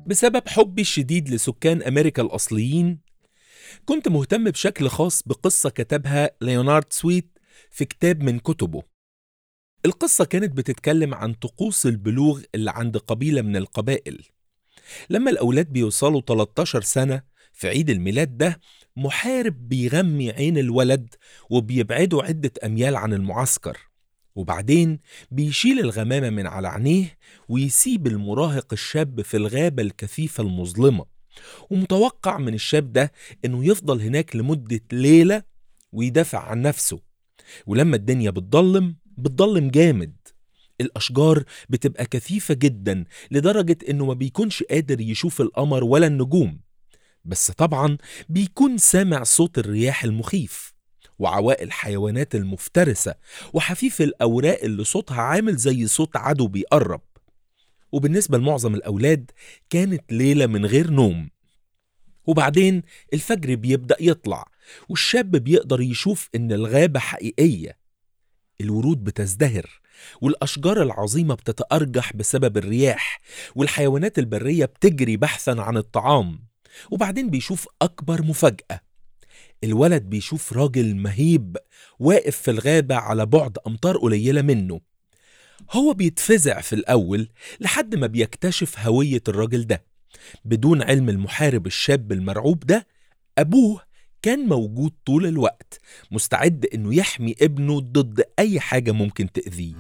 بسبب حبي الشديد لسكان أمريكا الأصليين كنت مهتم بشكل خاص بقصة كتبها ليونارد سويت في كتاب من كتبه القصة كانت بتتكلم عن طقوس البلوغ اللي عند قبيلة من القبائل لما الأولاد بيوصلوا 13 سنة في عيد الميلاد ده محارب بيغمي عين الولد وبيبعده عدة أميال عن المعسكر وبعدين بيشيل الغمامة من على عينيه ويسيب المراهق الشاب في الغابة الكثيفة المظلمة ومتوقع من الشاب ده إنه يفضل هناك لمدة ليلة ويدافع عن نفسه ولما الدنيا بتضلم بتضلم جامد الأشجار بتبقى كثيفة جدا لدرجة إنه ما بيكونش قادر يشوف القمر ولا النجوم بس طبعا بيكون سامع صوت الرياح المخيف وعواء الحيوانات المفترسة وحفيف الأوراق اللي صوتها عامل زي صوت عدو بيقرب وبالنسبة لمعظم الأولاد كانت ليلة من غير نوم وبعدين الفجر بيبدأ يطلع والشاب بيقدر يشوف إن الغابة حقيقية الورود بتزدهر والأشجار العظيمة بتتأرجح بسبب الرياح والحيوانات البرية بتجري بحثا عن الطعام وبعدين بيشوف أكبر مفاجأة الولد بيشوف راجل مهيب واقف في الغابة على بعد أمتار قليلة منه هو بيتفزع في الأول لحد ما بيكتشف هوية الراجل ده بدون علم المحارب الشاب المرعوب ده أبوه كان موجود طول الوقت مستعد إنه يحمي ابنه ضد أي حاجة ممكن تأذيه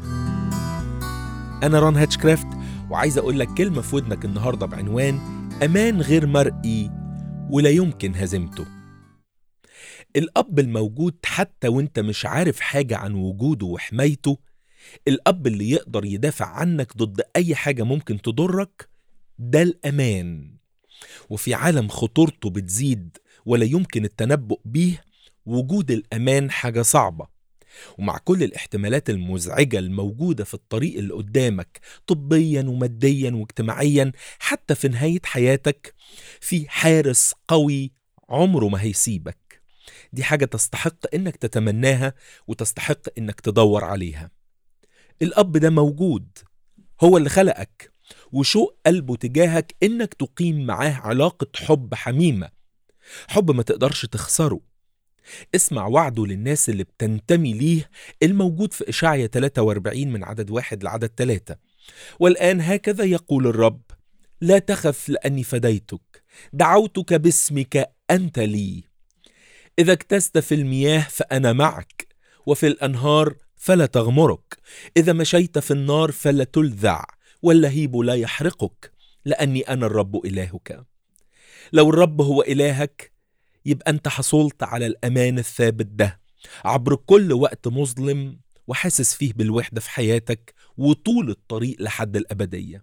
أنا ران هاتشكرافت وعايز أقول لك كلمة في ودنك النهاردة بعنوان أمان غير مرئي ولا يمكن هزيمته الأب الموجود حتى وانت مش عارف حاجة عن وجوده وحمايته الأب اللي يقدر يدافع عنك ضد أي حاجة ممكن تضرك ده الأمان وفي عالم خطورته بتزيد ولا يمكن التنبؤ بيه وجود الأمان حاجة صعبة ومع كل الاحتمالات المزعجة الموجودة في الطريق اللي قدامك طبيا وماديا واجتماعيا حتى في نهاية حياتك في حارس قوي عمره ما هيسيبك دي حاجة تستحق انك تتمناها وتستحق انك تدور عليها الأب ده موجود هو اللي خلقك وشوق قلبه تجاهك انك تقيم معاه علاقة حب حميمة حب ما تقدرش تخسره اسمع وعده للناس اللي بتنتمي ليه الموجود في إشعيا 43 من عدد واحد لعدد ثلاثة والآن هكذا يقول الرب لا تخف لأني فديتك دعوتك باسمك أنت لي إذا اكتست في المياه فأنا معك وفي الأنهار فلا تغمرك إذا مشيت في النار فلا تلذع واللهيب لا يحرقك لأني أنا الرب إلهك لو الرب هو إلهك يبقى أنت حصلت على الأمان الثابت ده عبر كل وقت مظلم وحاسس فيه بالوحدة في حياتك وطول الطريق لحد الأبدية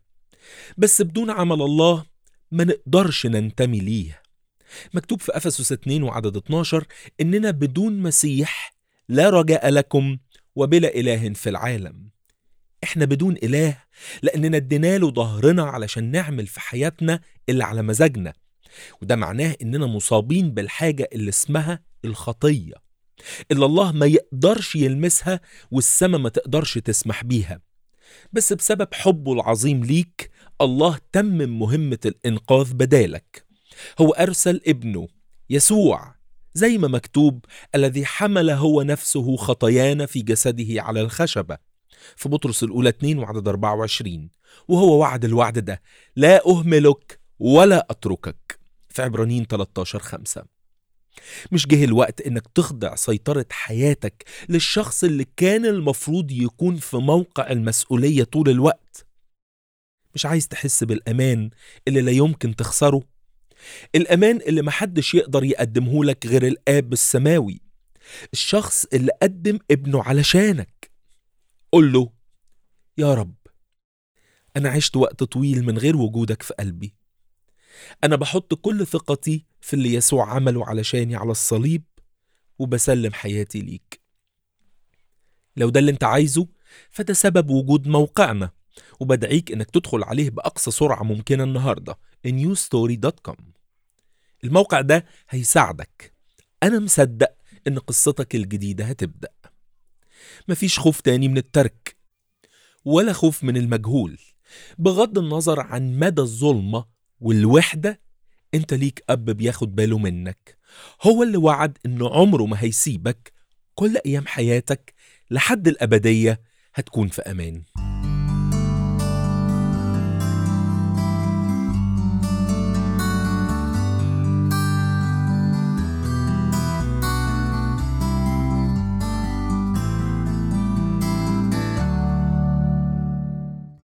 بس بدون عمل الله ما نقدرش ننتمي ليه مكتوب في أفسس 2 وعدد 12 إننا بدون مسيح لا رجاء لكم وبلا إله في العالم إحنا بدون إله لأننا ادينا له ظهرنا علشان نعمل في حياتنا اللي على مزاجنا وده معناه إننا مصابين بالحاجة اللي اسمها الخطية اللي الله ما يقدرش يلمسها والسماء ما تقدرش تسمح بيها بس بسبب حبه العظيم ليك الله تمم مهمة الإنقاذ بدالك هو أرسل ابنه يسوع زي ما مكتوب الذي حمل هو نفسه خطايانا في جسده على الخشبة في بطرس الأولى 2 وعدد 24 وهو وعد الوعد ده لا أهملك ولا أتركك في عبرانيين 13 5 مش جه الوقت انك تخضع سيطرة حياتك للشخص اللي كان المفروض يكون في موقع المسؤولية طول الوقت مش عايز تحس بالأمان اللي لا يمكن تخسره الأمان اللي محدش يقدر يقدمه لك غير الآب السماوي الشخص اللي قدم ابنه علشانك قل له يا رب أنا عشت وقت طويل من غير وجودك في قلبي أنا بحط كل ثقتي في اللي يسوع عمله علشاني على الصليب وبسلم حياتي ليك لو ده اللي انت عايزه فده سبب وجود موقعنا وبدعيك انك تدخل عليه بأقصى سرعة ممكنة النهاردة newstory.com الموقع ده هيساعدك أنا مصدق إن قصتك الجديدة هتبدأ مفيش خوف تاني من الترك ولا خوف من المجهول بغض النظر عن مدى الظلمة والوحدة انت ليك أب بياخد باله منك هو اللي وعد إنه عمره ما هيسيبك كل أيام حياتك لحد الأبدية هتكون في أمان